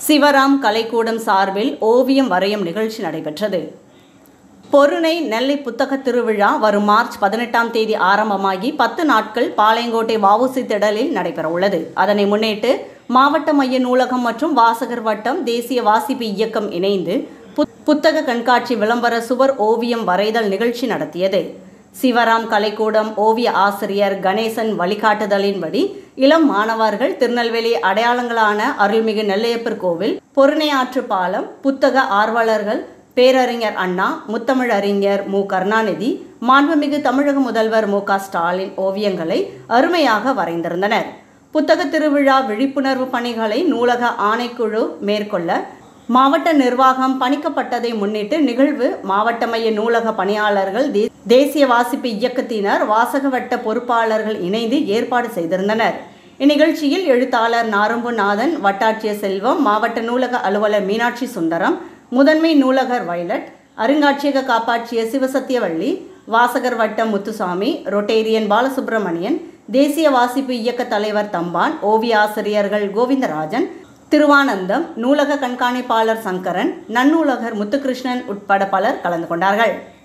சிவராம் கலைக்கூடம் சார்பில் ஓவியம் வரையும் நிகழ்ச்சி நடைபெற்றது பொருணை நெல்லை புத்தக திருவிழா வரும் மார்ச் பதினெட்டாம் தேதி ஆரம்பமாகி பத்து நாட்கள் பாளையங்கோட்டை வஉசி திடலில் நடைபெறவுள்ளது அதனை முன்னிட்டு மாவட்ட மைய நூலகம் மற்றும் வாசகர் வட்டம் தேசிய வாசிப்பு இயக்கம் இணைந்து புத்- புத்தக கண்காட்சி விளம்பர சுவர் ஓவியம் வரைதல் நிகழ்ச்சி நடத்தியது சிவராம் கலைக்கூடம் ஓவிய ஆசிரியர் கணேசன் வழிகாட்டுதலின்படி இளம் மாணவர்கள் திருநெல்வேலி அடையாளங்களான அருள்மிகு நெல்லையப்பர் கோவில் பொருணையாற்று பாலம் புத்தக ஆர்வலர்கள் பேரறிஞர் அண்ணா முத்தமிழ் அறிஞர் மு கருணாநிதி மாண்புமிகு தமிழக முதல்வர் மு க ஸ்டாலின் ஓவியங்களை அருமையாக வரைந்திருந்தனர் புத்தக திருவிழா விழிப்புணர்வு பணிகளை நூலக ஆணைக்குழு மேற்கொள்ள மாவட்ட நிர்வாகம் பணிக்கப்பட்டதை முன்னிட்டு நிகழ்வு மாவட்ட மைய நூலக பணியாளர்கள் தே- தேசிய வாசிப்பு இயக்கத்தினர் வாசக வட்ட பொறுப்பாளர்கள் இணைந்து ஏற்பாடு செய்திருந்தனர் இந்நிகழ்ச்சியில் எழுத்தாளர் நாரும்புநாதன் வட்டாட்சியர் செல்வம் மாவட்ட நூலக அலுவலர் மீனாட்சி சுந்தரம் முதன்மை நூலகர் வயலட் அருங்காட்சியக காப்பாட்சியர் சிவசத்தியவள்ளி வாசகர் வட்டம் முத்துசாமி ரொட்டேரியன் பாலசுப்பிரமணியன் தேசிய வாசிப்பு இயக்க தலைவர் தம்பான் ஓவிய ஆசிரியர்கள் கோவிந்தராஜன் திருவானந்தம் நூலக கண்காணிப்பாளர் சங்கரன் நன்னூலகர் முத்துகிருஷ்ணன் உட்பட பலர் கலந்து கொண்டார்கள்